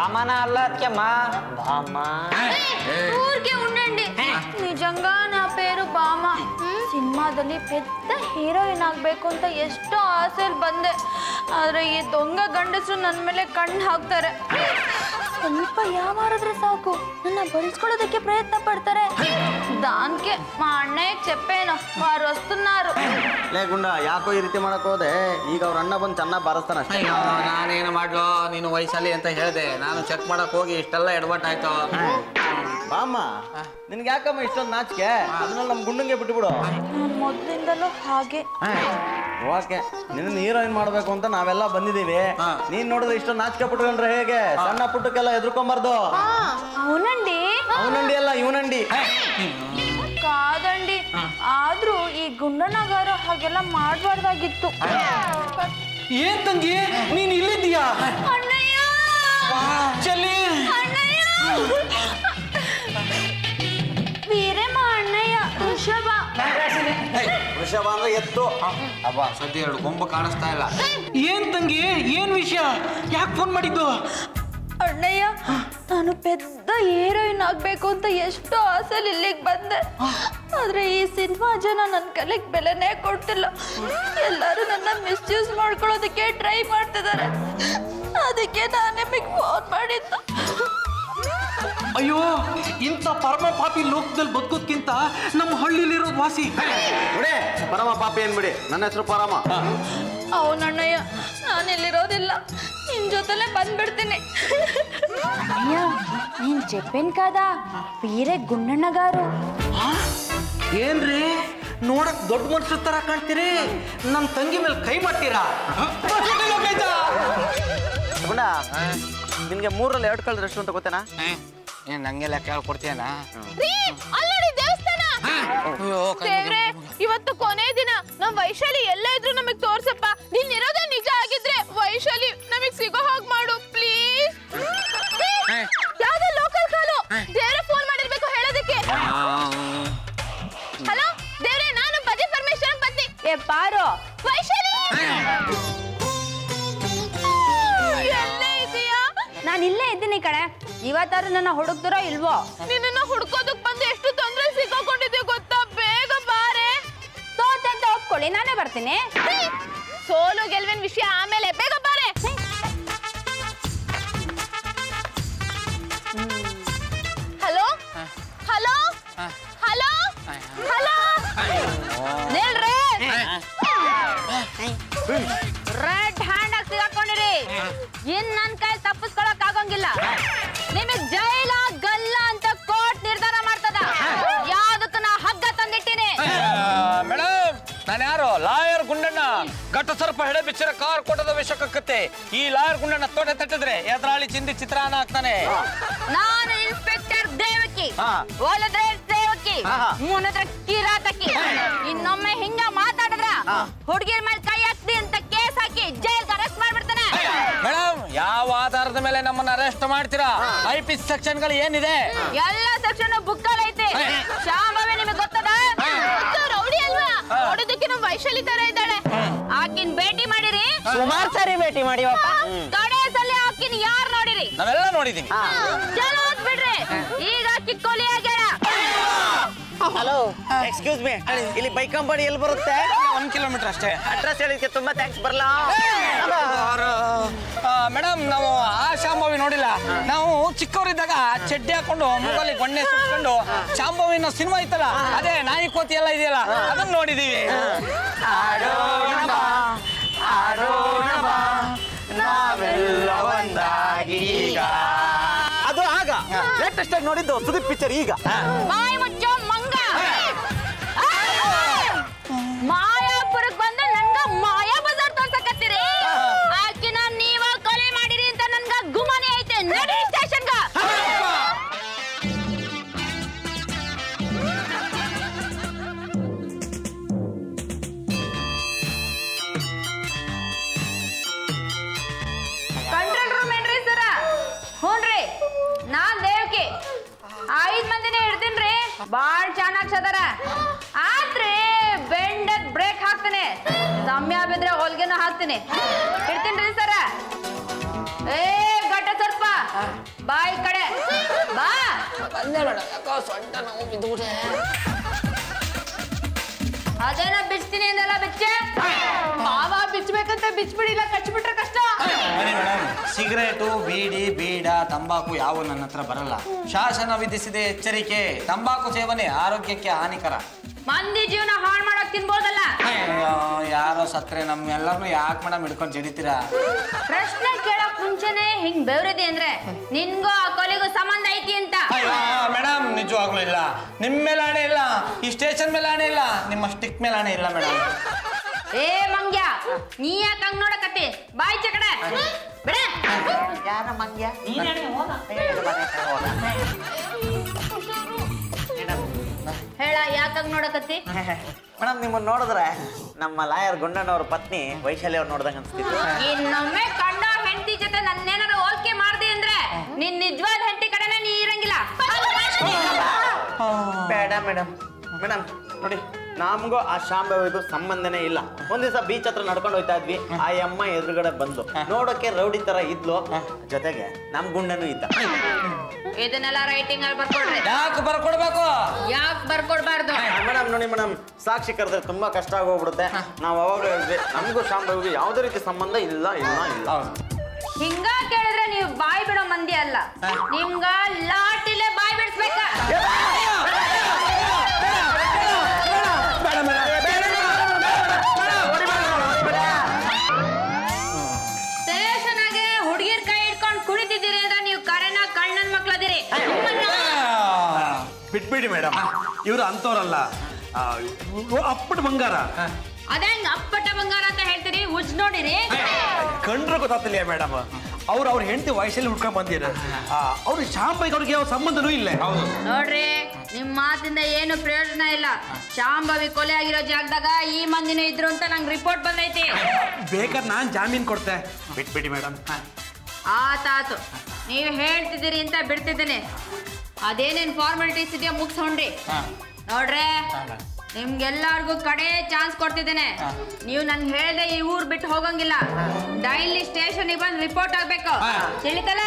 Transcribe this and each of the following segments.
బామన అల్ల అత్యమ్మ బామ్మ ఊరికే ఉండండి నిజంగా నా పేరు బామ సినిమాದಲ್ಲಿ పెద్ద హీరోయిన్ ಆಗ್ಬೇಕು ಅಂತ ಎಷ್ಟೋ ಆಸೆಯಲ್ಲಿ ಬಂದೆ ಆದ್ರೆ ಈ ದೊಂಗ ಗಂಡಸರು ನನ್ನ ಮೇಲೆ ಕಣ್ಣು ಹಾಕ್ತಾರೆ ಸ್ವಲ್ಪ ಯಾವಾರಿದ್ರೆ ಸಾಕು ನನ್ನ ಬಳಸ್ಕೊಳ್ಳೋದಕ್ಕೆ ಪ್ರಯತ್ನ ಪಡ್ತಾರೆ దానికే మా అన్నయ్యకి చెప్పాను వారు వస్తున్నారు ಲೇ ಗುಂಡ ಯಾಕೋ ಈ ರೀತಿ ಮಾಡಕ್ ಹೋದೆ ಈಗ ಅವ್ರ ಅಣ್ಣ ಬಂದು ಚೆನ್ನಾಗಿ ಬಾರಿಸ್ತಾನ ಅಷ್ಟೇ ಅಯ್ಯೋ ನಾನೇನು ಮಾಡ್ಲೋ ನೀನು ವಯಸ್ಸಲ್ಲಿ ಅಂತ ಹೇಳಿದೆ ನಾನು ಚೆಕ್ ಮಾಡಕ್ ಹೋಗಿ ಇಷ್ಟೆಲ್ಲ ಎಡವಟ್ಟಾಯ್ತು ಬಾಮ್ಮ ನಿನ್ಗೆ ಯಾಕಮ್ಮ ಇಷ್ಟೊಂದು ನಾಚಿಕೆ ಅದನ್ನೆಲ್ಲ ನಮ್ ಗುಂಡಂಗೆ ಬಿಟ್ಬಿಡು ನಾನು ಮೊದಲಿಂದಲೂ ಹಾಗೆ ಓಕೆ ನಿನ್ನ ಹೀರೋಯಿನ್ ಮಾಡ್ಬೇಕು ಅಂತ ನಾವೆಲ್ಲ ಬಂದಿದೀವಿ ಹಾ. ನೀನ್ ನೋಡಿದ್ರೆ ಇಷ್ಟೊಂದು ನಾಚಿಕೆ ಪಟ್ಕೊಂಡ್ರೆ ಹೇಗೆ ಸಣ್ಣ ಪುಟ್ಟಕ್ಕೆಲ್ಲ ಎದ್ರುಕೊಂಬಾರ್ದು అవునండి ಅವನಂಡಿ ಅಲ್ಲ ಇವನಂಡಿ కాదండి ఆದ್ರೂ ఈ గుండన్న గారు ಹಾಗೆಲ್ಲ ಮಾಡಬಾರ್ದಾಗಿತ್ತು ಏನ್ ತಂಗಿ ನೀನ್ ಇಲ್ಲಿದ್ದೀಯಾ ಅಣ್ಣಯ್ಯ ಚೆಲ್ಲಿ ಅಣ್ಣಯ್ಯ ವೀರೇ ಮಾ ಅಣ್ಣಯ್ಯ ಋಷಭ ವೃಷಭ ಅಂದ್ರೆ ಎತ್ತು ಅಬ್ಬ ಸದ್ಯ ಎರಡು ಗೊಂಬು ಕಾಣಿಸ್ತಾ ಇಲ್ಲ ಏನ್ ತಂಗಿ ಏನ್ ವಿಷಯ ಯಾಕೆ ಫೋನ್ ಮಾಡಿದ್ದು ಅಣ್ಣಯ್ಯ ನಾನು ಪೆದ್ದ ಹೀರೋಯಿನ್ ಆಗ್ಬೇಕು ಅಂತ ಎಷ್ಟೋ ಆಸೆಲಿ ಇಲ್ಲಿಗೆ ಬಂದೆ ಆದ್ರೆ ಈ ಸಿನಿಮಾ ಜನ ನನ್ನ ಕಲೆಗೆ ಬೆಲೆನೇ ಕೊಡ್ತಿಲ್ಲ ಎಲ್ಲರೂ ನನ್ನ ಮಿಸ್ಯೂಸ್ ಮಾಡ್ಕೊಳ್ಳೋದಕ್ಕೆ ಟ್ರೈ ಮಾಡ್ತಿದ್ದಾರೆ ಅದಕ್ಕೆ ನಾನು ನಿಮಗೆ ಫೋನ್ ಮಾಡಿದ್ದು ಅಯ್ಯೋ ಇಂಥ ಪರಮ ಪಾಪಿ ಲೋಕದಲ್ಲಿ ಬದುಕೋದ್ಕಿಂತ ನಮ್ಮ ಹಳ್ಳಿಲಿರೋದು ವಾಸಿ ಬಿಡಿ ಪರಮ ಪಾಪಿ ಏನ್ಬಿಡಿ ನನ್ನ ಹೆಸರು ಪರಮ అవునన్నయ్య ನಾನು ಇಲ್ಲಿರೋದಿಲ್ಲ ನಿನ್ ಜೊತೆಲೆ ಬಂದ್ಬಿಡ್ತೀನಿ అన్నయ్య నేను చెప్పాను కదా వీరే గుండన్న గారు ಏನ್ರಿ ನೋಡಕ್ ದೊಡ್ಡ ಮನುಷ್ಯರ ತರ ಕಾಣ್ತೀರಿ ನಮ್ ತಂಗಿ ಮೇಲೆ ಕೈ ಮಾಡ್ತೀರಾ ಗುಂಡ ನಿನ್ಗೆ ಮೂರಲ್ಲಿ ಎರಡು ಕಳೆದ್ರೆ ಎಷ್ಟು ಅಂತ ಗೊತ್ತೇನಾ ಏನ್ ನಂಗೆಲ್ಲ ಕೇಳ್ಕೊಡ್ತೀಯನಾ ಅಲ್ಲಡಿ ದೇವಸ್ಥಾನ ಅಯ್ಯೋ ದೇವ್ರೆ ಇವತ್ತು ಕೊನೆ ದಿನ ನಮ್ ವೈಶಾಲಿ ಎಲ್ಲ ಇದ್ರು ನಮಗ್ ತೋರ್ಸಪ್ಪ ನೀನ್ ಇರೋದೇ ನಿಜ ಆಗಿದ್ರೆ ವೈಶಾಲಿ ನಮಗ್ ಸಿಗೋ ಹಾಗ್ ಮಾಡು ಪ್ಲೀಸ್ ಯಾವ್ದೋ ಲೋಕಲ್ ಕಾಲು ದೇವ್ರೆ ಫೋನ್ ಮಾಡಿರ್ಬೇಕು ಹೇಳೋದಕ್ಕೆ ಹಲೋ ದೇವ್ರೆ ನಾನು ಬಜೆ ಪರಮೇಶ್ವರನ್ ಪತ್ನಿ ಏ ಪಾರೋ ವೈಶಾಲಿ ಎಲ್ಲೇ ಇದೀಯಾ ನಾನು ಇಲ್ಲೇ ಇದ್ದೀನಿ ಕಣೆ ಇವತ್ತಾರು ನನ್ನ ಹುಡುಕ್ತಿರೋ ಇಲ್ವೋ ನಿನ್ನ ಹುಡ್ಕೋದಕ್ ಬಂದು ಎಷ್ಟು ತೊಂದ್ರೆ ಸಿಕ್ಕಾಕೊಂಡಿದ್ಯಾ ಗೊತ್ತಾ ಬೇಗ ಬಾರೆ ಸೋತೆ ಅಂತ ಒಪ್ಕೊಳ್ಳಿ ನಾನೇ ಬರ್ತೀನಿ ಸೋಲು ಗೆಲ್ವಿನ ವಿಷಯ ಆಮೇಲೆ ಬೇಗ ಬಾರೆ ಹಲೋ ಹಲೋ ಹಲೋ ಹಲೋ ನಿಲ್ರಿ ರೆಡ್ ಹ್ಯಾಂಡ್ ಆಗಿ ಸಿಗಾಕೊಂಡಿರಿ ಇನ್ ನನ್ ಕೈ ತಪ್ಪಿಸ್ಕೊಳಕ್ ಆಗಂಗಿಲ್ಲ ನಿಮಗ್ ಜೈಲ ಗಲ್ಲ ಅಂತ ಕೋರ್ಟ್ ನಿರ್ಧಾರ ಮಾಡ್ತದ ಯಾವ್ದಕ್ಕ ನಾ ಹಗ್ಗ ತಂದಿಟ್ಟಿನಿ ಮೇಡಮ್ ನಾನು ಯಾರು ಲಾಯರ್ ಗುಂಡಣ್ಣ ಘಟ್ಟ ಸರ್ಪ ಹೆಡೆ ಬಿಚ್ಚಿರ ಕಾರ್ ಕೊಟ್ಟದ ವಿಷಕಕ್ಕತ್ತೆ ಈ ಲಾಯರ್ ಗುಂಡಣ್ಣ ತೋಟ ತಟ್ಟಿದ್ರೆ ಎದುರಾಳಿ ಚಿಂದಿ ಚಿತ್ರಾನ್ನ ಹಾಕ್ತಾನೆ ನಾನು ಇನ್ಸ್ಪೆಕ್ಟರ್ ದೇವಕಿ ಹಾ. ಓಲದ್ರೆ ಸೇವಕಿ ಆಹಾ. ಮುನದ್ರ ಕಿರಾತಕಿ ಇನ್ನೊಮ್ಮೆ ಹಿಂಗ ಮಾತಾಡಿದ್ರ ಹುಡುಗಿರ ಮೇಲೆ ಕೈ ಹಾಕ್ತಿ ಅಂತ ಕೇಸ್ ಹಾಕಿ ಜೈಲ್ಗೆ ಅರೆಸ್ಟ್ ಮಾಡ್ಬಿಡ್ತಾನೆ ಮೇಡಮ್ ಯಾವ ಆಧಾರದ ಮೇಲೆ ನಮ್ಮನ್ನ ಅರೆಸ್ಟ್ ಮಾಡ್ತೀರಾ ಐ ಪಿ ಸೆಕ್ಷನ್ ಗಳು ಏನಿದೆ ಎಲ್ಲ ಸೆಕ್ಷನ್ ಬುಕ್ಕಲ್ಲಿ ಐತಿ ಶಾಂಭವಿ ನಿಮಗೆ ಗೊತ್ತದ ರೌಡಿ ಅಲ್ವಾ ನೋಡೋದಕ್ಕೆ ನಮ್ ವೈಶಾಲಿ ತರ ಇದ್ದಾಳೆ ಆಕಿನ್ ಭೇಟಿ ಮಾಡಿರಿ ಸುಮಾರು ಸಾರಿ ಭೇಟಿ ಮಾಡಿವಪ್ಪ ಕಡೆ ಸಲ ಆಕಿನ್ ಯಾರ್ ನೋಡಿರಿ ನಾವೆಲ್ಲ ನೋಡಿದೀವಿ ಚಲೋ ಹೋಗ್ ಬಿಡ್ರಿ ಈಗ ಕಿಕ್ಕೋಲಿ ಆಗ್ಯಾರ ಹಲೋ ಎಕ್ಸ್ಕ್ಯೂಸ್ ಮೀ ಇಲ್ಲಿ ಬೈಕ್ ಕಂಪನಿ ಎಲ್ಲಿ ಬರುತ್ತೆ ಒಂದ್ ಕಿಲೋಮೀಟರ್ ಅಷ್ಟೇ ಅಡ್ರೆಸ್ ಹೇಳಿದ್ಕೆ ತುಂಬಾ ಥ್ಯಾಂಕ್ಸ್ ಬರಲಾ ಮೇಡಮ್ ನಾವು ಆ ಶಾಂಭವಿ ನೋಡಿಲ್ಲ ನಾವು ಚಿಕ್ಕವರಿದ್ದಾಗ ಚಡ್ಡಿ ಹಾಕೊಂಡು ಮುಗಲಿ ಗೊಣ್ಣೆ ಸುಟ್ಕೊಂಡು ಶಾಂಭವಿನ ಸಿನಿಮಾ ಇತ್ತಲ್ಲ ಅದೇ ನಾಯಿ ಕೋತಿ ಎಲ್ಲ ಇದೆಯಲ್ಲ ಅದನ್ನ ನೋಡಿದೀವಿ ಅದು ಆಗ ಲೇಟೆಸ್ಟ್ ಆಗಿ ನೋಡಿದ್ದು ಸುದೀಪ್ ಪಿಕ್ಚರ್ ಈಗ ಬಾಯಿ ಮುಚ್ಚೋ ಮಂಗ ಮಾಯಾಪುರಕ್ ಬಂದ ನನ್ಗ ಮಾಯಾ ಬಜಾರ್ ತೋರ್ಸಕತ್ತೀರಿ ಆಕಿನ ನೀವ ಕೊಲೆ ಮಾಡಿರಿ ಅಂತ ನನ್ಗ ಗುಮಾನಿ ಐತೆ ನಡಿ ಸ್ಟೇಷನ್ಗ ಕಂಟ್ರೋಲ್ ರೂಮ್ ಏನ್ರಿ ಸರ ಹ್ಞೂನ್ರಿ ನಾನ್ ದೇವಕಿ ಐದ್ ಮಂದಿನೇ ಇಡ್ತೀನ್ರಿ ಬಾಳ್ ಚೆನ್ನಾಗ್ ಸದಾರ ಆತ್ರಿ ಬೆಂಡದ್ ಬ್ರೇಕ್ ಹಾಕ್ತೀನಿ ಸಮಯ ಬಿದ್ರೆ ಹೊಲ್ಗೆನೂ ಹಾಕ್ತೀನಿ ಇಡ್ತೀನ್ರಿ ಸರ ಏ ಗಟ್ಟ ಸ್ವಲ್ಪ ಸೊಂಟ ನೋವು ಬಿದ್ದುಬಿಟ್ಟೆ ಅದೇನೋ ಬಿಚ್ತೀನಿ ಅಂದಲ್ಲ ಬಿಚ್ಚೆ ಮಾವ ಬಿಚ್ಚಬೇಕಂತ ಬಿಚ್ಬಿಡಿಲ್ಲ ಕಚ್ಬಿಟ್ರೆ ಕಷ್ಟ ಬನ್ನಿ ಮೇಡಮ್ ಸಿಗರೇಟು ಬೀಡಿ ಬೀಡ ತಂಬಾಕು ಯಾವ ನನ್ನ ಹತ್ರ ಬರಲ್ಲ ಶಾಸನ ವಿಧಿಸಿದೆ ಎಚ್ಚರಿಕೆ ತಂಬಾಕು ಸೇವನೆ ಆರೋಗ್ಯಕ್ಕೆ ಹಾನಿಕರ ಮಂದಿ ಜೀವನ ಹಾಳು ಮಾಡಕ್ ತಿನ್ಬೋದಲ್ಲ ಅಯ್ಯೋ, ಯಾರೋ ಸತ್ರೆ ನಮ್ಮೆಲ್ಲರನ್ನು ಯಾಕೆ ಮೇಡಮ್ ಹಿಡ್ಕೊಂಡು ಜಡಿತೀರಾ ಪ್ರಶ್ನೆ ಕೇಳಕ್ ಮುಂಚೆನೆ ಹಿಂಗ್ ಬೆವರಿದೆ ಅಂದ್ರೆ ನಿನ್ಗೂ ಆ ಕೊಲೆಗೂ ಸಂಬಂಧ ಐತಿ ಅಂತ ಅಯ್ಯೋ ಮೇಡಮ್ ನಿಜವಾಗ್ಲೂ ಇಲ್ಲ ನಿಮ್ಮ ಮೇಲೆ ಹಣೆ ಇಲ್ಲ ಈ ಸ್ಟೇಷನ್ ಮೇಲೆ ಹಣೆ ಇಲ್ಲ ನಿಮ್ಮ ಸ್ಟಿಕ್ ಮೇಲೆ ಹಣೆ ಇಲ್ಲ ಮೇಡಮ್ ಏ ಮಂಗ್ಯ ನೀ ಯಾಕೆ ಹಂಗ್ ನೋಡಕತ್ತಿ ಬಾಯ್ ಕಡೆ ಬಿಡ ಯಾರ ಮಂಗ್ಯ ಹೇಳ ಯಾಕೆ ಹಂಗ್ ನೋಡಕತ್ತಿ ಮೇಡಮ್ ನಿಮ್ಮನ್ನ ನೋಡಿದ್ರೆ ನಮ್ಮ ಲಾಯರ್ ಗುಂಡಣ್ಣವ್ರ ಪತ್ನಿ ವೈಶಾಲಿ ಅವ್ರು ನೋಡ್ದಂಗ ಅನ್ಸ್ತಿತ್ತು ಇನ್ನೊಮ್ಮೆ ಕಂಡ ಹೆಂಡತಿ ಜೊತೆ ನನ್ನೇನಾರ ಹೋಲಿಕೆ ಮಾಡ್ದಿ ಅಂದ್ರೆ ನಿನ್ ನಿಜವಾದ ಹೆಂಡತಿ ಕಡೆನೇ ನೀ ಇರಂಗಿಲ್ಲ ಬೇಡ ಮೇಡಮ್ ಮೇಡಮ್ ನೋಡಿ ನಮಗೂ ಆ ಶಾಂಭವಿಗೂ ಸಂಬಂಧನೇ ಇಲ್ಲ ಒಂದ್ ದಿವಸ ಬೀಚ್ ಹತ್ರ ನಡ್ಕೊಂಡು ಹೋಯ್ತಾ ಇದ್ವಿ ಆ ಅಮ್ಮ ಎದುರುಗಡೆ ಬಂದು ನೋಡೋಕೆ ರೌಡಿ ತರ ಇದ್ಲು ಜೊತೆಗೆ ನಮ್ ಗುಂಡನೂ ಇದ್ದ ಇದನ್ನೆಲ್ಲ ರೈಟಿಂಗ್ ಅಲ್ಲಿ ಬರ್ಕೊಡ್ರಿ ಯಾಕೆ ಬರ್ಕೊಡ್ಬೇಕು ಯಾಕೆ ಬರ್ಕೊಡ್ಬಾರ್ದು ಮೇಡಮ್ ನೋಡಿ ಮೇಡಮ್ ಸಾಕ್ಷಿ ಕರೆದ್ರೆ ತುಂಬಾ ಕಷ್ಟ ಆಗೋಗ್ಬಿಡುತ್ತೆ ನಾವು ಅವಾಗ ಹೇಳಿದ್ವಿ ನಮಗೂ ಶಾಂಭವಿಗೂ ಯಾವುದೇ ರೀತಿ ಸಂಬಂಧ ಇಲ್ಲ ಇಲ್ಲ ಇಲ್ಲ ಹಿಂಗ ಕೇಳಿದ್ರೆ ನೀವು ಬಾಯ್ ಬಿಡೋ ಮಂದಿ ಅಲ್ಲ ನಿಮ್ಗ ಲಾಟಿಲೆ ಬಾಯ್ ಬಿಡಿಸ್ಬೇಕ ಸ್ಟೇಷನ್ ಆಗಿ ಹುಡುಗಿರ್ ಕೈ ಹಿಡ್ಕೊಂಡು ಕುಣಿತಿದ್ದೀರಿ ಅಂದ್ರೆ ನೀವು ಕರೆನ ಕಣ್ಣನ್ ಮಕ್ಳದಿರಿ ಬಿಟ್ಬಿಡಿ ಮೇಡಮ್ ಇವರು ಅಂತವ್ರಲ್ಲ ಅಪ್ಪಟ ಬಂಗಾರ ಅದಂಗ ಅಪ್ಪಟ ಬಂಗಾರ ಅಂತ ಹೇಳ್ತೀರಿ ಹುಜ್ ನೋಡಿರಿ ಕಂಡ್ರೆ ಗೊತ್ತಾಗ್ತಿಲ್ಲ ಮೇಡಮ್ ಅವ್ರು ಅವ್ರ ಹೆಂಡತಿ ವಯಸ್ಸಲ್ಲಿ ಹುಡ್ಕೊಂಡ್ ಬಂದಿರ ಅವ್ರು ಶಾಂಬೈಗೆ ಅವ್ರಿಗೆ ಯಾವ ಸಂಬಂಧನೂ ಇಲ್ಲ ನೋಡ್ರಿ ನಿಮ್ ಮಾತಿಂದ ಏನು ಪ್ರಯೋಜನ ಇಲ್ಲ ಶಾಂಭವಿ ಕೊಲೆ ಆಗಿರೋ ಜಾಗದಾಗ ಈ ಮಂದಿನ ಇದ್ರು ಅಂತ ನಂಗೆ ರಿಪೋರ್ಟ್ ಬಂದೈತಿ ಬೇಕಾದ್ರೆ ನಾನ್ ಜಾಮೀನ್ ಕೊಡ್ತೆ ಬಿಟ್ಬಿಡಿ ಮೇಡಮ್ ಆತಾತು ನೀವು ಹೇಳ್ತಿದ್ದೀರಿ ಅಂತ ಬಿಡ್ತಿದ್ದೇನೆ ಅದೇನೇನ್ ಫಾರ್ಮಾಲಿಟೀಸ್ ಇದೆಯೋ ಮುಗಿಸ್ಕೊಂಡ್ರಿ ನೋಡ್ರೆ ನಿಮ್ಗೆಲ್ಲರಿಗೂ ಕಡೆ ಚಾನ್ಸ್ ಕೊಡ್ತಿದ್ದೇನೆ ನೀವು ನನ್ಗೆ ಹೇಳ್ದೆ ಈ ಊರ್ ಬಿಟ್ಟು ಹೋಗಂಗಿಲ್ಲ ಡೈಲಿ ಸ್ಟೇಷನ್ಗೆ ಬಂದು ರಿಪೋರ್ಟ್ ಆಗ್ಬೇಕು ತಿಳಿತಲ್ಲ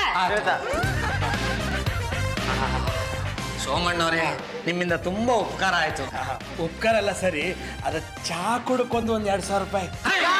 ಸೋಮಣ್ಣವ್ರೆ ನಿಮ್ಮಿಂದ ತುಂಬಾ ಉಪಕಾರ ಆಯ್ತು ಉಪಕಾರ ಎಲ್ಲ ಸರಿ ಅದ ಚಾ ಕುಡ್ಕೊಂದು ಒಂದ್ ಎರಡ್ ಸಾವಿರ ರೂಪಾಯಿ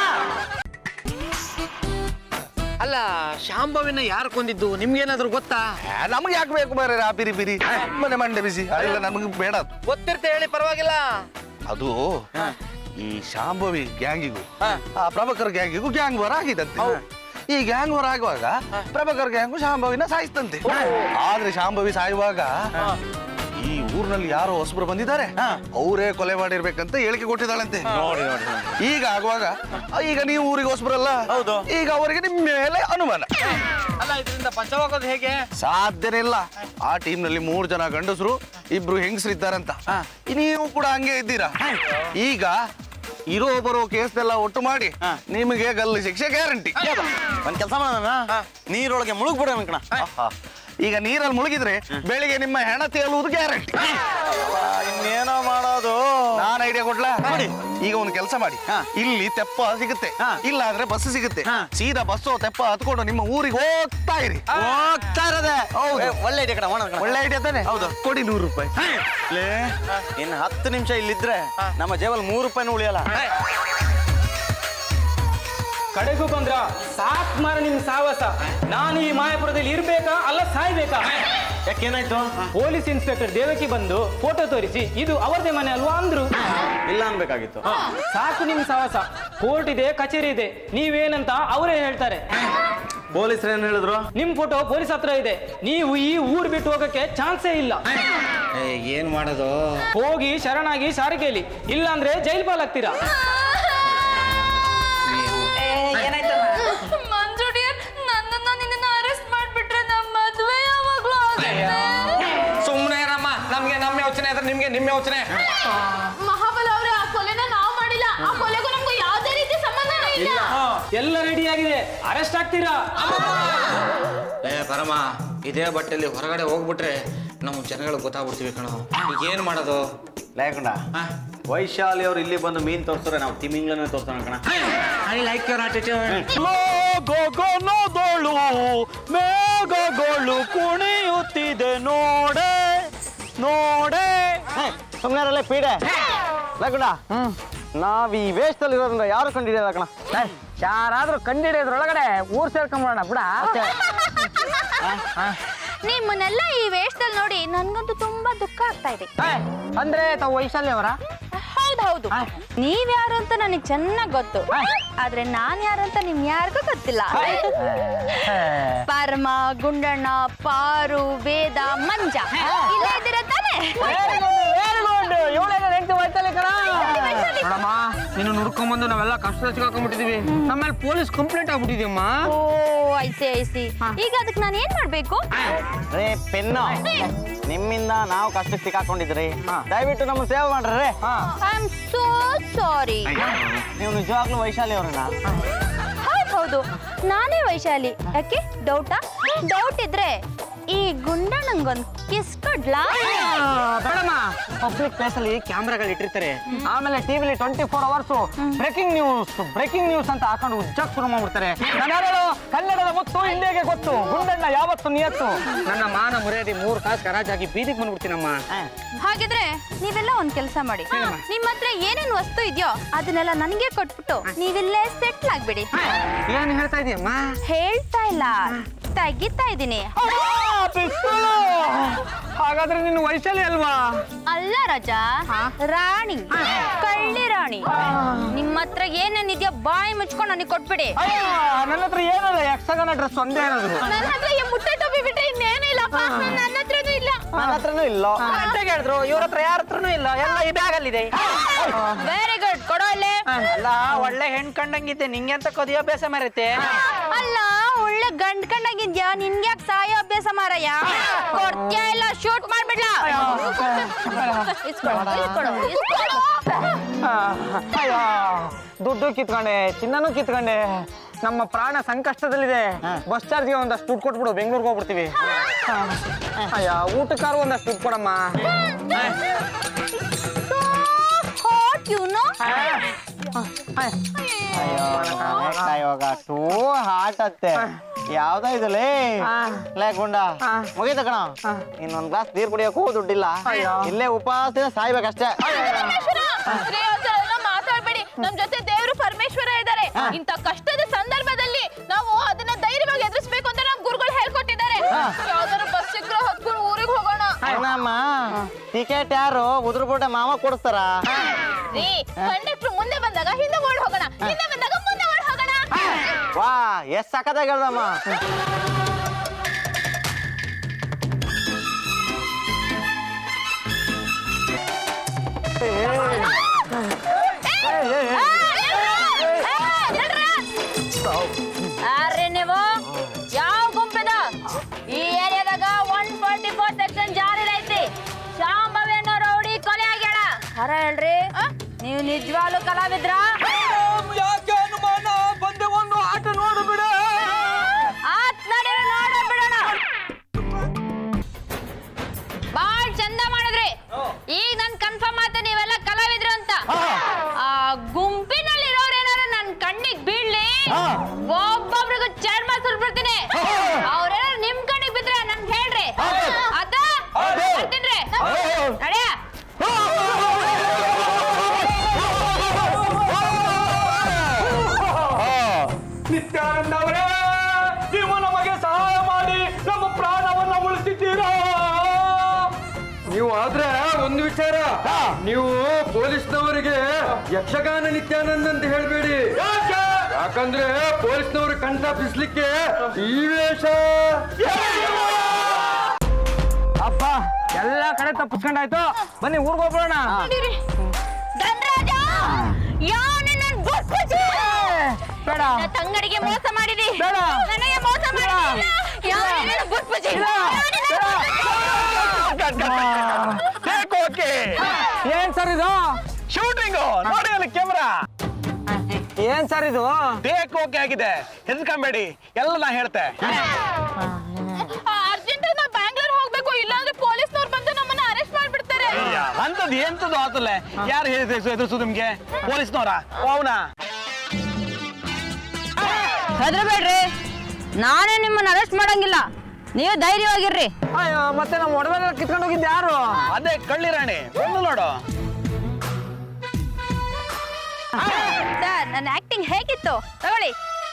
ಅಲ್ಲ ಶಾಂಭವಿನ ಯಾರು ಕೊಂದಿದ್ದು ನಿಮ್ಗೇನಾದ್ರೂ ಗೊತ್ತಾ ನಮ್ಗೆ ಯಾಕೆ ಬೇಕು ಬೇರೆ ಆ ಪಿರಿ ಪಿರಿ ಮನೆ ಮಂಡೆ ಬಿಸಿ ಇಲ್ಲ ನಮಗೆ ಬೇಡ ಅದು. ಗೊತ್ತಿರ್ತೆ ಹೇಳಿ ಪರವಾಗಿಲ್ಲ ಅದು ಈ ಶಾಂಭವಿ ಗ್ಯಾಂಗಿಗೂ ಆ ಪ್ರಭಾಕರ್ ಗ್ಯಾಂಗಿಗೂ ಗ್ಯಾಂಗ್ ವಾರ ಆಗಿದಂತೆ ಈ ಗ್ಯಾಂಗ್ ವಾರ ಆಗುವಾಗ ಪ್ರಭಾಕರ್ ಗ್ಯಾಂಗು ಶಾಂಭವಿನ ಸಾಯಿಸ್ತಂತೆ ಆದ್ರೆ ಶಾಂಭವಿ ಸಾಯುವಾಗ ಈ ಊರಿನಲ್ಲಿ ಯಾರೋ ಹೊಸಬ್ರು ಬಂದಿದ್ದಾರೆ ಅವರೇ ಕೊಲೆ ಮಾಡಿರ್ಬೇಕಂತ ಹೇಳಿಕೆ ಕೊಟ್ಟಿದ್ದಾಳಂತೆ ನೋಡಿ ನೋಡಿ ಈಗ ಆಗುವಾಗ ಈಗ ನೀವು ಊರಿಗೆ ಹೊಸಬ್ರಲ್ಲ ಹೌದು. ಈಗ ಅವರಿಗೆ ನಿಮ್ಮ ಮೇಲೆ ಅನುಮಾನ ಅಲ್ಲ ಇದರಿಂದ ಬಚಾವಾಗೋದು ಹೇಗೆ ಸಾಧ್ಯನೇ ಇಲ್ಲ ಆ ಟೀಮ್ ನಲ್ಲಿ ಮೂರು ಜನ ಗಂಡಸರು ಇಬ್ರು ಹೆಂಗಸರು ಇದ್ದಾರಂತ ನೀವು ಕೂಡ ಹಂಗೆ ಇದ್ದೀರಾ ಈಗ ಇರೋ ಬರೋ ಕೇಸ್ನೆಲ್ಲ ಒಟ್ಟು ಮಾಡಿ ನಿಮಗೆ ಗಲ್ಲು ಶಿಕ್ಷೆ ಗ್ಯಾರಂಟಿ ಒಂದ್ ಕೆಲಸ ಮಾಡೋಣ ನೀರೊಳಗೆ ಮುಳುಗ್ಬಿಡ ಕಣ ಈಗ ನೀರಲ್ಲಿ ಮುಳುಗಿದ್ರೆ ಬೆಳಿಗ್ಗೆ ನಿಮ್ಮ ಹೆಣ ತೇಲುವುದು ಗ್ಯಾರಂಟಿ ಇನ್ನೇನೋ ಮಾಡೋದು ನಾನ್ ಐಡಿಯಾ ಕೊಡ್ಲಾ ನೋಡಿ ಈಗ ಒಂದು ಕೆಲಸ ಮಾಡಿ ಇಲ್ಲಿ ತೆಪ್ಪ ಸಿಗುತ್ತೆ ಇಲ್ಲ ಅಂದ್ರೆ ಬಸ್ ಸಿಗುತ್ತೆ ಸೀದಾ ಬಸ್ಸು ತೆಪ್ಪ ಹತ್ಕೊಂಡು ನಿಮ್ಮ ಊರಿಗೆ ಹೋಗ್ತಾ ಇರಿ ಹೋಗ್ತಾ ಇರೋದೆ ಹೌದು. ಏ, ಒಳ್ಳೆ ಐಡಿಯಾ ಕಣ ಮಾಡೋಣ ಕಣ. ಒಳ್ಳೆ ಐಡಿಯಾ ತಾನೆ ಹೌದು ಕೊಡಿ ನೂರು ರೂಪಾಯಿ ಲೇ, ಇನ್ನು ಹತ್ತು ನಿಮಿಷ ಇಲ್ಲಿದ್ರೆ ನಮ್ಮ ಜೇಬಲ್ ಮೂರು ರೂಪಾಯಿನೂ ಉಳಿಯಲ್ಲ ಕಡೆಗೂ ಬಂದ್ರ ಸಾಕ್ ಮಾರ ನಿಮ್ ಸಾವಸ ನಾನು ಈ ಮಾಯಾಪುರದಲ್ಲಿ ಇರ್ಬೇಕಾ ಅಲ್ಲ ಸಾಯ್ಬೇಕಾ ಯಾಕೇನಾಯ್ತು ಪೊಲೀಸ್ ಇನ್ಸ್ಪೆಕ್ಟರ್ ದೇವಕಿ ಬಂದು ಫೋಟೋ ತೋರಿಸಿ ಇದು ಅವರದೇ ಮನೆ ಅಲ್ವಾ ಅಂದ್ರು ಇಲ್ಲ ಅನ್ಬೇಕಾಗಿತ್ತು ಸಾಕು ನಿಮ್ ಸಾವಸ ಕೋರ್ಟ್ ಇದೆ ಕಚೇರಿ ಇದೆ ನೀವೇನಂತ ಅವರೇ ಹೇಳ್ತಾರೆ ಪೊಲೀಸರು ಏನ್ ಹೇಳಿದ್ರು ನಿಮ್ ಫೋಟೋ ಪೊಲೀಸ್ ಹತ್ರ ಇದೆ ನೀವು ಈ ಊರ್ ಬಿಟ್ಟು ಹೋಗಕ್ಕೆ ಚಾನ್ಸೇ ಇಲ್ಲ ಏ, ಏನ್ ಮಾಡೋದು ಹೋಗಿ ಶರಣಾಗಿ ಸಾರಿಗೆಯಲ್ಲಿ ಇಲ್ಲಾಂದ್ರೆ ಜೈಲ್ ಪಾಲಾಗ್ತೀರಾ ಮಂಜುಡಿಯರ್ ನನ್ನನ್ನ ನಿನ್ನ ಅರೆಸ್ಟ್ ಮಾಡ್ಬಿಟ್ರೆ ನಮ್ಮ ಮದುವೆ ಯಾವಾಗ್ಲೂ ಸುಮ್ಮನೆ ರಮ್ಮ ನಮ್ಗೆ ನಮ್ಮ ಯೋಚನೆ ಆದ್ರೆ ನಿಮ್ಗೆ ನಿಮ್ಮ ಯೋಚನೆ ಮಹಾಬಲ ಅವ್ರೆ ಆ ಕೊಲೆನ ನಾವು ಮಾಡಿಲ್ಲ ಆ ಕೊಲೆಗೂ ನಮ್ಗೂ ಯಾವುದೇ ರೀತಿ ಸಂಬಂಧನೇ ಇಲ್ಲ ಎಲ್ಲ ರೆಡಿ ಆಗಿದೆ ಅರೆಸ್ಟ್ ಆಗ್ತೀರಾ ಏ ಪರಮ ಇದೇ ಬಟ್ಟೆಲಿ ಹೊರಗಡೆ ಹೋಗ್ಬಿಟ್ರೆ ನಮ್ಮ ಜನಗಳಿಗೆ ಗೊತ್ತಾಗ್ಬಿಡ್ತೀವಿ ಕಣೋ ಈಗ ಏನ್ ಮಾಡೋದು ಲೇಕೊಂಡ ವೈಶಾಲಿ ಅವ್ರು ಇಲ್ಲಿ ಬಂದು ಮೀನ್ ತೋರ್ಸ್ತಾರೆ ನಾವು ತಿಮಿಂಗ್ಲನ್ನ ತೋರ್ಸೋಣ ಕಣ ಐ ಲೈಕ್ ಯುವರ್ ಆಟಿಟ್ಯೂಡ್ ಗಗನದೊಳು ಮೇಘಗಳು ಕುಣಿಯುತ್ತಿದೆ ನೋಡೆ ನೋ ಸುಮ್ಮನೆ ಪೀಡೆ ಲಗುಣ ನಾವ್ ಈ ವೇಷದಲ್ಲಿ ಇರೋದ್ರಿಂದ ಯಾರು ಕಂಡಿಡಿಯಲ್ಲ ಕಣ ಯಾರಾದ್ರೂ ಕಂಡಿಡಿಯೋದ್ರೊಳಗಡೆ ಊರ್ ಸೇರ್ಕೊಂಬೋಣ ಬಿಡ ನಿಮ್ಮನ್ನೆಲ್ಲ ಈ ವೇಷದಲ್ಲಿ ನೋಡಿ ನನ್ಗಂತೂ ತುಂಬಾ ದುಃಖ ಆಗ್ತಾ ಇದೆ ಅಂದ್ರೆ ತಾವು ವೈಶಾಲಿ ಅವರ ಹೌದು ಹೌದು ನೀವ್ ಯಾರು ಅಂತ ನನಗೆ ಚೆನ್ನಾಗ್ ಗೊತ್ತು ಆದ್ರೆ ನಾನ್ ಯಾರು ಅಂತ ನಿಮ್ ಯಾರಿಗೂ ಗೊತ್ತಿಲ್ಲ ಪರಮ ಗುಂಡಣ್ಣ ಪಾರು ವೇದ ಮಂಜ ಇಲ್ಲೇ ಇದ್ದೀರ ತಾನೆ ನೋಡಮ್ಮ ನೀನು ನುಡ್ಕೊಂಬಂದು ನಾವೆಲ್ಲ ಕಷ್ಟ ಸಿಗಾಕೊಂಡ್ಬಿಟ್ಟಿದೀವಿ ನಮ್ಮೇಲೆ ಪೊಲೀಸ್ ಕಂಪ್ಲೇಂಟ್ ಆಗ್ಬಿಟ್ಟಿದ್ಯಮ್ಮ ಓ ಐಸಿ ಐಸಿ ಈಗ ಅದಕ್ಕೆ ನಾನು ಏನ್ ಮಾಡ್ಬೇಕು ರೇ ಪೆನ್ನು ನಿಮ್ಮಿಂದ ನಾವು ಕಷ್ಟಕ್ಕೆ ಸಿಕ್ಕಾಕೊಂಡಿದ್ರಿ ದಯವಿಟ್ಟು ನಮ್ಮ ಸೇವೆ ಮಾಡ್ರಿ ಐ ಆಮ್ ಸೋ ಸಾರಿ ನೀವು ನಿಜವಾಗ್ಲೂ ವೈಶಾಲಿ ಅವ್ರನ್ನ ಹೌದು ಹೌದು ನಾನೇ ವೈಶಾಲಿ ಯಾಕೆ ಡೌಟಾ ಡೌಟ್ ಇದ್ರೆ ಈ ಗುಂಡಣ್ಣಂಗೊಂದ್ ಕಿಸ್ ಕೊಡ್ಲಾ ಬೇಡಮ್ಮ ಪಬ್ಲಿಕ್ ಪ್ಲೇಸ್ ಅಲ್ಲಿ ಕ್ಯಾಮ್ರಾಗಳು ಇಟ್ಟಿರ್ತಾರೆ ಆಮೇಲೆ ಟಿವಿಲಿ twenty four hours breaking news breaking news ಅಂತ ಹಾಕೊಂಡು ಉಜ್ಜಕ್ ಶುರು ಮಾಡ್ಬಿಡ್ತಾರೆ ನಾನು ಹೇಳೋದು ಕನ್ನಡದ ಮುತ್ತು ಇಂಡಿಯಾಗೆ ಗೊತ್ತು ಗುಂಡಣ್ಣ ಯಾವತ್ತು ನಿಯತ್ತು ನನ್ನ ಮಾನ ಮರ್ಯಾದೆ ಮೂರು ಕಾಸು ಕರಾಜಾಗಿ ಬೀದಿಗೆ ಬಂದ್ಬಿಡ್ತೀನಮ್ಮ ಹಾಗಿದ್ರೆ ನೀವೆಲ್ಲ ಒಂದ್ ಕೆಲಸ ಮಾಡಿ ನಿಮ್ ಹತ್ರ ಏನೇನ್ ವಸ್ತು ಇದೆಯೋ ಅದನ್ನೆಲ್ಲ ನನಗೆ ಕೊಟ್ಬಿಟ್ಟು ನೀವಿಲ್ಲೇ ಸೆಟ್ಲ್ ಆಗ್ಬಿಡಿ ಏನ್ ಹೇಳ್ತಾ ಇದೀಯಮ್ಮ ಹೇಳ್ತಾ ಇಲ್ಲ ತೆಗಿತಾ ಇದೀನಿ ಹಾಗಾದ್ರೆ ನೀನು ವೈಶಾಲಿ ಅಲ್ವಾ ಅಲ್ಲ ರಜಾ ರಾಣಿ ಕಳ್ಳಿ ರಾಣಿ ನಿಮ್ಮ ಹತ್ರ ಏನೇನಿದ್ಯೋ ಬಾಯಿ ಮುಚ್ಕೊಂಡು ನನಗೆ ಕೊಟ್ಬಿಡಿ ಅಯ್ಯೋ ನನ್ನ ಹತ್ರ ಏನಲ್ಲ ಯಕ್ಷಗಾನ ಡ್ರೆಸ್ ಒಂದೇ ಇರೋದು ನನ್ನ ಹತ್ರ ಈ ಮುಟ್ಟೆ ಟೋಪಿ ಬಿಟ್ರೆ ಇನ್ನೇನು ಇಲ್ಲಪ್ಪ ನನ್ನ ಹತ್ರನೂ ಇಲ್ಲ ನನ್ನ ಹತ್ರನೂ ಇಲ್ಲ ಗಂಟೆಗೆ ಹೇಳಿದ್ರು ಇವ್ರ ಹತ್ರ ಯಾರ ಹತ್ರನೂ ಇಲ್ಲ ಎಲ್ಲ ಈ ಬ್ಯಾಗ್ ಅಲ್ಲಿ ಇದೆ ವೆರಿ ಗುಡ್ ಕೊಡೋ ಇಲ್ಲೇ ಅಲ್ಲ ಒಳ್ಳೆ ಹೆಣ್ ಕಂಡಂಗಿದ್ದೆ ನಿಂಗೆ ಅಂತ ಕದಿಯೋ ಅಭ್ಯಾಸ ಮರೈತೆ ಅಲ್ಲ ಒಳ್ಳೆ ಗಂಡ್ ಕಂಡಾಗಿದ್ಯಾ ನಿನ್ಗೆ ಯಾಕೆ ಸಾಯೋ ಅಭ್ಯಾಸ ಮಾರಯ್ಯ ಕೊಡ್ತೀಯಾ ಇಲ್ಲ ಶೂಟ್ ಮಾಡ್ಬಿಡ್ಲಾ ಇಸ್ಕೊಡು, ಇಸ್ಕೊಡು, ಇಸ್ಕೊಡು. ಅಯ್ಯೋ ದುಡ್ಡು ಕಿತ್ಕೊಂಡೆ ಚಿನ್ನನೂ ಕಿತ್ಕೊಂಡೆ ನಮ್ಮ ಪ್ರಾಣ ಸಂಕಷ್ಟದಲ್ಲಿದೆ ಬಸ್ ಚಾರ್ಜ್ಗೆ ಒಂದಷ್ಟು ದುಡ್ಡು ಕೊಟ್ಬಿಡು ಬೆಂಗಳೂರಿಗೆ ಹೋಗ್ಬಿಡ್ತೀವಿ ಅಯ್ಯ ಊಟಕ್ಕಾರು ಒಂದಷ್ಟು ದುಡ್ಡು ಕೊಡಮ್ಮ So hot, you know? ಇವಾಗ ಟೂ ಹಾಟ್ ಅತ್ತೆ ಯಾವ್ದ ಇದಲೇ ಲೇ ಗುಂಡ ಮುಗೀತ ಕಣ ಇನ್ನೊಂದ್ ಗ್ಲಾಸ್ ನೀರ್ ಕುಡಿಯೋಕ್ಕೂ ದುಡ್ಡಿಲ್ಲ ಇಲ್ಲೇ ಉಪವಾಸದಿಂದ ಸಾಯ್ಬೇಕಷ್ಟೇ ರೀ, ಒಂದ್ಸಲ ಮಾತಾಡ್ಬೇಡಿ ನಮ್ ಜೊತೆ ದೇವರು ಪರಮೇಶ್ವರ ಇದ್ದಾರೆ ಇಂಥ ಕಷ್ಟದ ಸಂದರ್ಭದಲ್ಲಿ ನಾವು ಅದನ್ನ ಧೈರ್ಯವಾಗಿ ಎದುರಿಸ್ಬೇಕು ಅಂತ ನಮ್ ಗುರುಗಳು ಹೇಳ್ಕೊಟ್ಟಿದ್ದಾರೆ ಯಾವ್ದಾದ್ರು ಬಸ್ ಸಿಕ್ಕರೆ ಹತ್ಕೊಂಡು ಊರಿಗೆ ಹೋಗೋಣ ಏನಮ್ಮ ಟಿಕೆಟ್ ಯಾರು ಉದುರ್ಬಿಟ್ಟ ಮಾಮ ಕೊಡಿಸ್ತಾರ ರೀ ಕಂಡಕ್ಟರ್ ಮುಂದೆ ಬಂದಾಗ ಹಿಂದೆ ಓಡ್ ಹೋಗೋಣ ಹಿಂದೆ ಬಂದಾಗ ಮುಂದೆ ಓಡ್ ಹೋಗೋಣ ವಾ ಎಷ್ಟ್ ಸಖತ್ತಾಗಿ ಹೇಳ್ದಮ್ಮ ಅರೆ ನೀವು ಯಾವ ಗುಂಪಿದ ಈ ಏರಿಯಾದಾಗ ಒನ್ ಫಾರ್ಟಿ ಫೋರ್ ಸೆಕ್ಷನ್ ಜಾರಿ ಐತಿ ಶಾಂಭವಿ ಅನ್ನೋ ರೌಡಿ ಕೊಲೆ ಆಗ್ಯಾಳ ಹರ ಹೇಳ್ರಿ ನೀವು ನಿಜವಾಗ್ಲೂ ಕಲಾವಿದ್ರ ಯಾಕೆ ಅನುಮಾನ ಬಂದೆ ಒಂದು ಆಟ ನೋಡು ಬಿಡ ಆತ್ ನಡೀರಿ ನೋಡ ಬಿಡೋಣ ಬಾಳ್ ಚಂದ ಮಾಡಿದ್ರಿ ಈಗ ನನ್ ಕನ್ಫರ್ಮ್ ಆತ ನೀವೆಲ್ಲ ಕಲಾವಿದ್ರು ಅಂತ ಆ ಗುಂಪಿನಲ್ಲಿರೋರು ಏನಾರ ನನ್ ಕಣ್ಣಿಗೆ ಬೀಳ್ಲಿ ಒಬ್ಬೊಬ್ರಿಗೂ ಚರ್ಮ ಸುಲ್ಬಿಡ್ತೀನಿ ಅವ್ರೇನಾರು ನಿಮ್ ಕಣ್ಣಿಗೆ ಬಿದ್ರೆ ನನ್ಗೆ ಹೇಳ್ರಿ ಆತ ಬರ್ತೀನ್ರಿ ನಡೆಯ ನಿತ್ಯಾನಂದ ಅವರೇ ನೀವು ನಮಗೆ ಸಹಾಯ ಮಾಡಿ ನಮ್ಮ ಪ್ರಾಣವನ್ನ ಉಳಿಸಿದ್ದೀರಾ ನೀವು ಆದ್ರೆ ಒಂದು ವಿಚಾರ ನೀವು ಪೊಲೀಸ್ನವರಿಗೆ ಯಕ್ಷಗಾನ ನಿತ್ಯಾನಂದ್ ಅಂತ ಹೇಳ್ಬೇಡಿ ಯಾಕಂದ್ರೆ ಪೊಲೀಸ್ನವರು ಕಣ್ ತಪ್ಪಿಸ್ಲಿಕ್ಕೆ ಈ ವೇಷ ಅಪ್ಪ ಎಲ್ಲ ಕಡೆ ತಪ್ಪಿಸ್ಕೊಂಡಾಯ್ತು ಬನ್ನಿ ಊರ್ಗ್ ಹೋಗ್ಬಿಡೋಣ ನಡೀರಿ ಧನ್ರಾಜ ಯಾವನೇ ನನ್ ಬುಟ್ಬಿಚ್ಚಿ ಬೇಡ ನನ್ನ ತಂಗಡಿಗೆ ಮೋಸ ಮಾಡಿದಿ ಬೇಡ. ನನಗೆ ಮೋಸ ಮಾಡಿದಿ ಯಾವನೇ ನನ್ ಬುಟ್ಬಿಚ್ಚಿ ಏನ್ ಸರ್ ಇದು ಶೂಟಿಂಗು ನೋಡಿ ಅಲ್ಲಿ ಕ್ಯಾಮ್ರಾ ಏನ್ ಸರ್ ಇದು ಟೇಕ್ ಓಕೆ ಆಗಿದೆ ಹೆದರ್ಕೊಂಬೇಡಿ ಎಲ್ಲ ನಾ ಹೇಳ್ತೆ ಅರ್ಜೆಂಟ್ ನಾ ಬ್ಯಾಂಗ್ಳೂರ್ ಹೋಗ್ಬೇಕು ಇಲ್ಲಾಂದ್ರೆ ಪೊಲೀಸ್ನವ್ರು ಬಂದು ನಮ್ಮನ್ನ ಅರೆಸ್ಟ್ ಮಾಡ್ಬಿಡ್ತಾರೆ ಅಂತದ್ ಎಂತದ್ದು ಆತಲ್ಲ ಯಾರು ಎದುರಿಸು ನಿಮ್ಗೆ ಪೊಲೀಸ್ನವರ ಅವನ ಹೆದರ್ಬೇಡ್ರಿ ನಾನೇ ನಿಮ್ಮನ್ನ ಅರೆಸ್ಟ್ ಮಾಡಂಗಿಲ್ಲ ನೀವು ಧೈರ್ಯವಾಗಿರ್ರಿ ಅಯ್ಯೋ ಮತ್ತೆ ನಮ್ಮ ಒಡವೆಲ್ಲ ಕಿತ್ಕೊಂಡು ಹೋಗಿದ್ದು ಯಾರು ಅದೇ ಕಳ್ಳಿ ರಾಣಿ ಒಂದು ನೋಡು ಸರ್ ನನ್ನ ಆಕ್ಟಿಂಗ್ ಹೇಗಿತ್ತು ತಗೊಳ್ಳಿ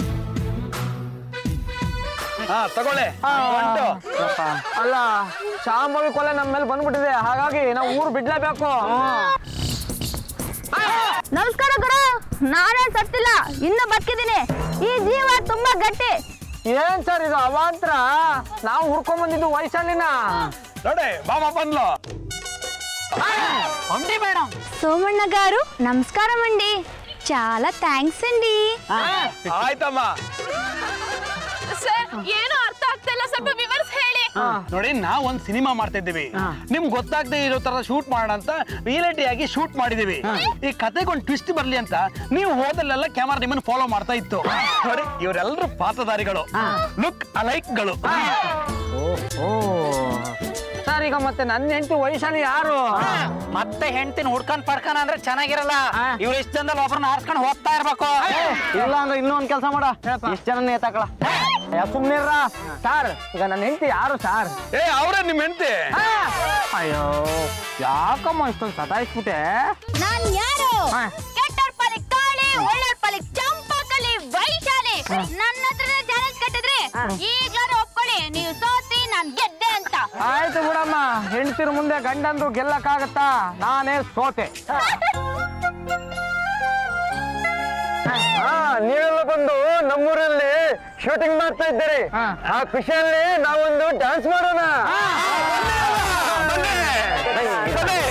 ಹಾ ತಗೊಳ್ಳೆ ಗಂಟು. ಅಲ್ಲ ಶಾಂಭವಿ ಕೊಲೆ ನಮ್ಮ ಮೇಲೆ ಬಂದ್ಬಿಟ್ಟಿದೆ ಹಾಗಾಗಿ ನಾವು ಊರು ಬಿಡ್ಲೇಬೇಕು ನಮಸ್ಕಾರ ಗುರು ನಾನೇನ್ ಸತ್ತಿಲ್ಲ ಇನ್ನು ಬದುಕಿದ್ದೀನಿ ಈ ಜೀವ ತುಂಬಾ ಗಟ್ಟಿ ಏನ್ ಸರ್ ಇದು ಅವಾಂತರ ನಾವು ಹುಡ್ಕೊಂಡ್ ಬಂದಿದ್ದು ವೈಶಾಲಿನ ನೋಡಿ ಬಾಮ ಬಂದ್ಲು సోమಣ್ణ గారు నమస్కారం అండి చాలా థ్యాంక్స్ అండి ಆಯ್ತಮ್ಮ ಸರ್ ಏನು ಅರ್ಥ ಆಗ್ತಾ ಇಲ್ಲ ಸ್ವಲ್ಪ ವಿವರಿಸಿ ಹೇಳಿ ನೋಡಿ ನಾವ್ ಒಂದ್ ಸಿನಿಮಾ ಮಾಡ್ತಾ ಇದ್ದೀವಿ ನಿಮ್ಗೆ ಗೊತ್ತಾಗದೆ ಇರೋ ತರ ಶೂಟ್ ಮಾಡೋಣ ಅಂತ ರಿಯಾಲಿಟಿ ಆಗಿ ಶೂಟ್ ಮಾಡಿದೀವಿ ಈ ಕತೆಗೆ ಒಂದು ಟ್ವಿಸ್ಟ್ ಬರ್ಲಿ ಅಂತ ನೀವು ಹೋದಲ್ಲೆಲ್ಲ ಕ್ಯಾಮರಾ ನಿಮ್ಮನ್ನ ಫಾಲೋ ಮಾಡ್ತಾ ಇತ್ತು ನೋಡಿ ಇವರೆಲ್ಲರೂ ಪಾತ್ರಧಾರಿಗಳು ಲುಕ್ ಅಲೈಕ್ಗಳು ಓ ಸರ್ ಈಗ ಮತ್ತೆ ನನ್ನ ಹೆಂಡತಿ ವೈಶಾಲಿ ಯಾರು ಮತ್ತೆ ಹೆಂಡ್ತಿನ ಹುಡ್ಕೊಂಡ್ ಪಡ್ಕೊಂಡ್ ಅಂದ್ರೆ ಚೆನ್ನಾಗಿರಲ್ಲ ಇವ್ರು ಇಷ್ಟ ಜನದಲ್ಲಿ ಒಬ್ರನ್ನ ಆರ್ಸ್ಕೊಂಡು ಹೋಗ್ತಾ ಇರ್ಬೇಕು ಇಲ್ಲ ಅಂದ್ರೆ ಇನ್ನೂ ಒಂದ್ ಕೆಲಸ ಮಾಡ ಇಷ್ಟ ಜನ ನೇತಾಕಳ ಸುಮ್ನಿರ ಸರ್ ಈಗ ನನ್ನ ಹೆಂಡತಿ ಯಾರು ಸರ್ ಏ ಅವ್ರೇ ನಿಮ್ ಹೆಂಡತಿ ಅಯ್ಯೋ ಯಾಕಮ್ಮ ಇಷ್ಟೊಂದು ಸತಾಯಿಸ್ಬಿಟ್ಟೆ ನಾನ್ ಯಾರು ಕೆಟ್ಟೋರ್ ಪಾಲಿಗೆ ಕಾಳಿ ಒಳ್ಳೆಯವ್ರ ಪಾಲಿಗೆ ಚಂಪಕಲಿ ವೈಶಾಲಿ ನನ್ನ ಹತ್ರನೇ ಚಾಲೆಂಜ್ ಕಟ್ಟಿದ್ರಿ ಈಗ್ಲಾರು ಒಪ್ಕೊಳ್ಳಿ ನೀವು ಸೋತಿ ನಾನ್ ಗೆದ್ದೆ ಅಂತ ಆಯ್ತು ಬಿಡಮ್ಮ ಹೆಂಡತಿರ ಮುಂದೆ ಗಂಡಂದ್ರು ಗೆಲ್ಲಕ್ಕಾಗತ್ತಾ ನಾನೇ ಸೋತೆ ನೀವೆಲ್ಲ ಬಂದು ನಮ್ಮೂರಲ್ಲಿ ಶೂಟಿಂಗ್ ಮಾಡ್ತಾ ಇದ್ದೀರಿ ಆ ಖುಷಿಯಲ್ಲಿ ನಾವೊಂದು ಡ್ಯಾನ್ಸ್ ಮಾಡೋಣ ಬನ್ನಿ, ಬನ್ನಿ.